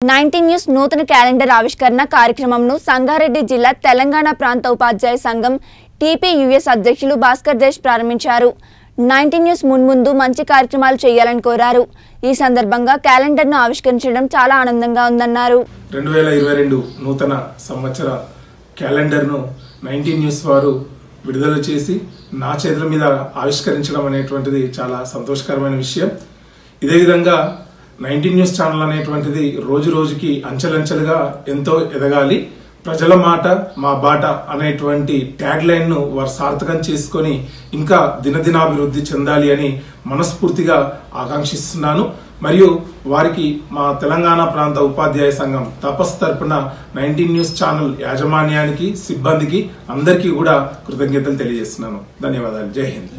nineteen news నూతన calendar ఆవిష్కరణ కార్యక్రమంను సంగారెడ్డి జిల్లా తెలంగాణ ప్రాంత ఉపాధ్యాయ సంఘం టీపీయూఎస్ అధ్యక్షులు భాస్కర్ దేశ్ ప్రారంభించారు నైన్టీన్ న్యూస్ మున్ముందు మంచి కార్యక్రమాలు చేయాలని కోరారు ఈ సందర్భంగా క్యాలెండర్ను ఆవిష్కరించడం చాలా ఆనందంగా ఉందన్నారు రెండు వేల ఇరవై రెండు నూతన సంవత్సర క్యాలెండర్ను నైన్టీన్ న్యూస్ వారు విడుదల చేసి నా చేతుల మీద ఆవిష్కరించడం అనేటువంటిది చాలా సంతోషకరమైన విషయం ఇదే విధంగా నైన్టీన్ న్యూస్ ఛానల్ అనేటువంటిది రోజు రోజుకి అంచెలంచెలుగా ఎంతో ఎదగాలి ప్రజల మాట మా బాట అనేటువంటి ట్యాగ్ లైన్ ను వారు సార్థకం చేసుకొని ఇంకా దినదినాభివృద్ధి చెందాలి అని మనస్ఫూర్తిగా ఆకాంక్షిస్తున్నాను మరియు వారికి మా తెలంగాణ ప్రాంత ఉపాధ్యాయ సంఘం తపస్ తరపున నైన్టీన్ న్యూస్ ఛానల్ యాజమాన్యానికి సిబ్బందికి అందరికీ కూడా కృతజ్ఞతలు తెలియజేస్తున్నాను ధన్యవాదాలు జై హింద్